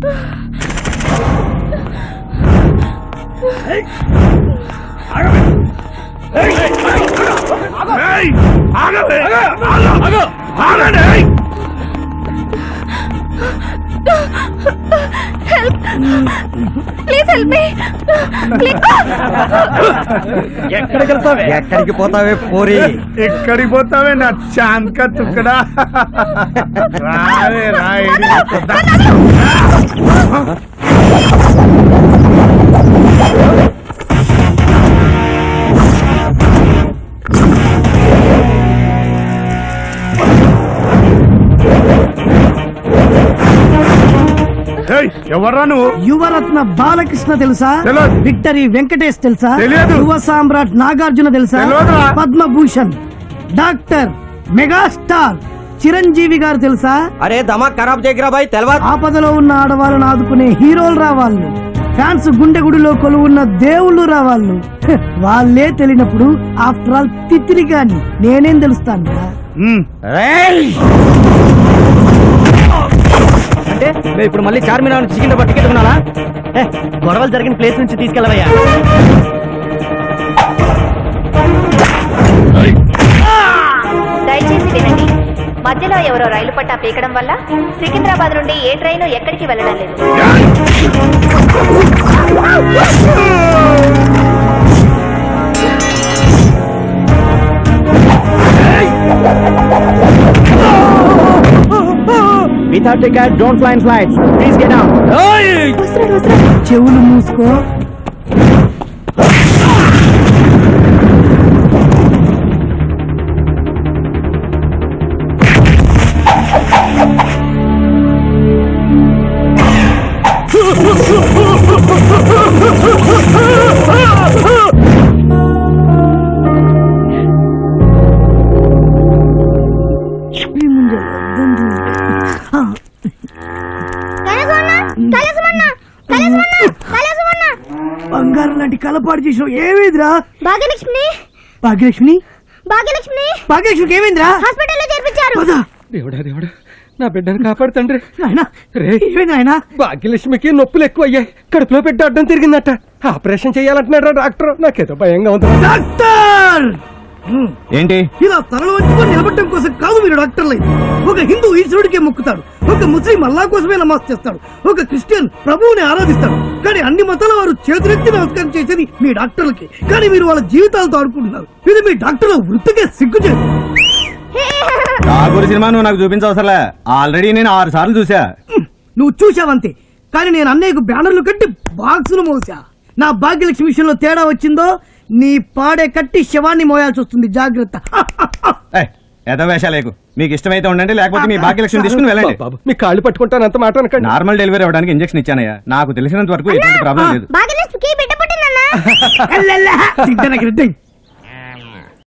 Please help me ఎక్కడికి వెళ్తావే ఎక్కడికి పోతావే పోరి ఎక్కడికి పోతావే నా చాంక తుక్కడా రావే రా ఇడి కొద్దా. ఏయ్, ఎవర్రా నువ్వు యువరత్న బాలకృష్ణ తెలుసా తెలియదు. విక్టరీ వెంకటేష్ తెలుసా తెలియదు. యువ సామ్రాట్ నాగార్జున తెలుసా తెలియదురా. పద్మభూషణ్ డాక్టర్ మెగాస్టార్ చిరంజీవి గారు తెలుసా అరే దమాక్ ఖరాబ్ చేయగరా బాయ్ తెలవా ఆపదలో ఉన్న ఆడవాళ్ళను ఆదుకునే హీరోలు రావాళ్ళు ఫ్యాన్స్ గుండె గుడిలో కొలువున్న దేవుళ్ళు రావాళ్ళు హ్, వాళ్ళే తెలియనప్పుడు ఆఫ్టర్ ఆల్ తిత్తిరి గాని నేనేం తెలుస్తాను ఉమ్, అంటే మేము ఇప్పుడు మళ్ళీ చార్మినార్ నుంచి సికింద్రాబాద్ టికెట్ కొనాలా ఏ, గొడవలు జరిగిన ప్లేస్ నుంచి తీసుకెళ్ళవయ్యా దయచేసి వినండి మధ్యలో ఎవరో రైలు పట్టా పీకడం వల్ల సికింద్రాబాద్ నుండి ఏ ట్రైన్ ఎక్కడికి వెళ్ళడం లేదు without ticket don't fly flights please get out చెవులు మూసుకో బంగారం లాంటి కలపాడు చేసిన ఏమైందిరా భాగ్యలక్ష్మి భాగ్యలక్ష్మి భాగ్యలక్ష్మి భాగ్యలక్ష్మికి ఏమైందిరా హాస్పిటల్లో చేర్పించారు పద. దేవుడా దేవుడా నా బిడ్డను కాపాడుతండ్రి నాయనా రే ఏమైంది నాయనా భాగ్యలక్ష్మికి నొప్పులు ఎక్కువ అయ్యాయి కడుపులో పెట్టి అడ్డం తిరిగిందట ఆపరేషన్ చేయాలంటున్నాడు డాక్టర్ నాకేదో భయంగా ఉంది డాక్టర్ ఏంటి ఇలా తలలో వంచుకొని నిలబడటం కోసం కాదు మీరు డాక్టర్లే ఒక హిందూ ఈశ్వరుడికే మొక్కుతాడు ఒక ముస్లిం అల్లా కోసమే నమాజ్ చేస్తాడు ఒక క్రిస్టియన్ ప్రభువుని ఆరాధిస్తాడు కానీ అన్ని మతాల వారు చేతులెత్తి నమస్కారం చేసేది మీ డాక్టర్లకి కానీ మీరు వాళ్ళ జీవితాలతో ఆడుకుంటున్నారు ఇది మీ డాక్టర్ల వృత్తికే సిగ్గు చేయదు ఠాగూర్ సినిమా నువ్వు నాకు చూపించవసరలే ఆల్రెడీ నేను ఆరు సార్లు చూసా నువ్వు చూసావంతే కానీ నేను అన్నయ్యకు బ్యానర్లు కట్టి బాక్సులు మోసా నా భాగ్యలక్ష్మి విషయంలో తేడా వచ్చిందో నీ పాడే కట్టి శవాన్ని మోయాల్సి వస్తుంది జాగ్రత్త ఎద వేషాలేకు మీకు ఇష్టమైతే ఉండండి లేకపోతే మీ భాగ్యలక్ష్మి తీసుకుని వెళ్ళండి బాబు మీ కాళ్ళు పట్టుకుంటాను అంత మాట అనకండి నార్మల్ డెలివరీ అవ్వడానికి ఇంజెక్షన్ ఇచ్చానయ్యా నాకు తెలిసినంత వరకు ఎటువంటి ప్రాబ్లం లేదు భాగ్యలక్ష్మికి బిడ్డ పుట్టిందన్నా తింటానికి రెడ్డి